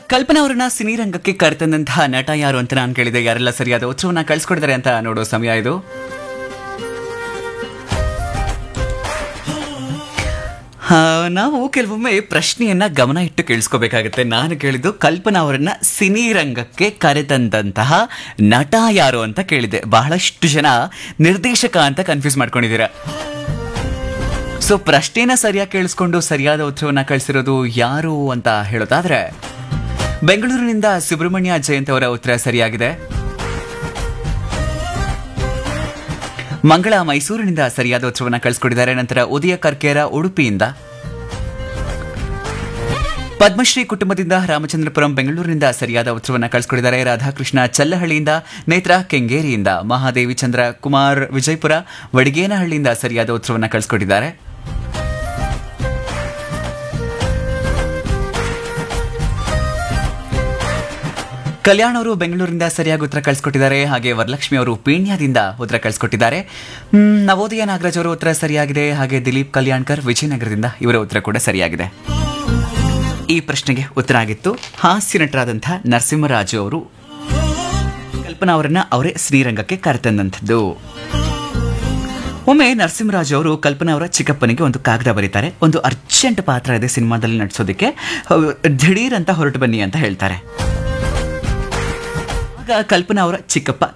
ಕಲ್ಪನಾ ಅವರನ್ನ ಸಿನಿರಂಗಕ್ಕೆ ಕರೆತಂದಂತಹ ನಟ ಯಾರು ಅಂತ ನಾನು ಕೇಳಿದೆ ಯಾರೆಲ್ಲ ಸರಿಯಾದ ಉತ್ತರವನ್ನ ಕಳ್ಸಿಕೊಡಿದ್ದಾರೆ ಅಂತ ನೋಡೋ ಸಮಯ ಇದು ಆ, ನಾವು ಕೆಲವೊಮ್ಮೆ ಪ್ರಶ್ನೆಯನ್ನ ಗಮನ ಇಟ್ಟು ಕೇಳಿಸ್ಕೋಬೇಕಾಗುತ್ತೆ ನಾನು ಕೇಳಿದ್ದು ಕಲ್ಪನಾ ಅವರನ್ನ ಸಿನಿರಂಗಕ್ಕೆ ಕರೆತಂದಂತಹ ನಟ ಯಾರು ಅಂತ ಕೇಳಿದೆ ಬಹಳಷ್ಟು ಜನ ನಿರ್ದೇಶಕ ಅಂತ ಕನ್ಫ್ಯೂಸ್ ಮಾಡ್ಕೊಂಡಿದ್ದೀರಾ ಸೊ ಪ್ರಶ್ನೆನ ಸರಿಯಾಗಿ ಕೇಳಿಸ್ಕೊಂಡು ಸರಿಯಾದ ಉತ್ತರವನ್ನ ಕಳಿಸಿರೋದು ಯಾರು ಅಂತ ಹೇಳೋದಾದ್ರೆ ಬೆಂಗಳೂರಿನಿಂದ ಸುಬ್ರಹ್ಮಣ್ಯ ಜಯಂತ್ ಅವರ ಉತ್ತರ ಸರಿಯಾಗಿದೆ ಮಂಗಳ ಮೈಸೂರಿನಿಂದ ಸರಿಯಾದ ಉತ್ತರವನ್ನ ಕಳಿಸ್ಕೊಟ್ಟಿದ್ದಾರೆ ನಂತರ ಉದಯ ಕರ್ಕೇರ ಉಡುಪಿಯಿಂದ ಪದ್ಮಶ್ರೀ ಕುಟುಂಬದಿಂದ ರಾಮಚಂದ್ರಪುರಂ ಬೆಂಗಳೂರಿನಿಂದ ಸರಿಯಾದ ಉತ್ತರವನ್ನ ಕಳಿಸ್ಕೊಟ್ಟಿದ್ದಾರೆ ರಾಧಾಕೃಷ್ಣ ಚಲ್ಲಹಳ್ಳಿಯಿಂದ ನೇತ್ರ ಕೆಂಗೇರಿಯಿಂದ ಮಹಾದೇವಿ ಚಂದ್ರ ಕುಮಾರ್ ವಿಜಯಪುರ ವಡಿಗೇನಹಳ್ಳಿಯಿಂದ ಸರಿಯಾದ ಉತ್ತರವನ್ನ ಕಳಿಸ್ಕೊಟ್ಟಿದ್ದಾರೆ ಕಲ್ಯಾಣ್ ಅವರು ಬೆಂಗಳೂರಿಂದ ಸರಿಯಾಗಿ ಉತ್ತರ ಕಳಿಸ್ಕೊಟ್ಟಿದ್ದಾರೆ ಹಾಗೆ ವರಲಕ್ಷ್ಮಿ ಅವರು ಪೀಣ್ಯದಿಂದ ಉತ್ತರ ಕಳಿಸ್ಕೊಟ್ಟಿದ್ದಾರೆ ಹ್ಮ್, ನವೋದಯ ನಾಗರಾಜ್ ಅವರ ಉತ್ತರ ಸರಿಯಾಗಿದೆ ಹಾಗೆ ದಿಲೀಪ್ ಕಲ್ಯಾಣ್ಕರ್ ವಿಜಯನಗರದಿಂದ ಇವರ ಉತ್ತರ ಕೂಡ ಸರಿಯಾಗಿದೆ ಈ ಪ್ರಶ್ನೆಗೆ ಉತ್ತರ ಆಗಿತ್ತು ಹಾಸ್ಯ ನಟರಾದಂತಹ ನರಸಿಂಹರಾಜು ಅವರು ಕಲ್ಪನಾ ಅವರನ್ನ ಅವರೇ ಶ್ರೀರಂಗಕ್ಕೆ ಕರೆತಂದಂಥದ್ದು ಒಮ್ಮೆ ನರಸಿಂಹರಾಜು ಅವರು ಕಲ್ಪನಾ ಅವರ ಚಿಕ್ಕಪ್ಪನಿಗೆ ಒಂದು ಕಾಗದ ಬರೀತಾರೆ ಒಂದು ಅರ್ಜೆಂಟ್ ಪಾತ್ರ ಇದೆ ಸಿನಿಮಾದಲ್ಲಿ ನಟಿಸೋದಕ್ಕೆ ಅಹ್, ದಿಢೀರ್ ಅಂತ ಹೊರಟು ಬನ್ನಿ ಅಂತ ಹೇಳ್ತಾರೆ ಆಗ ಕಲ್ಪನಾ ಅವರ ಚಿಕ್ಕಪ್ಪ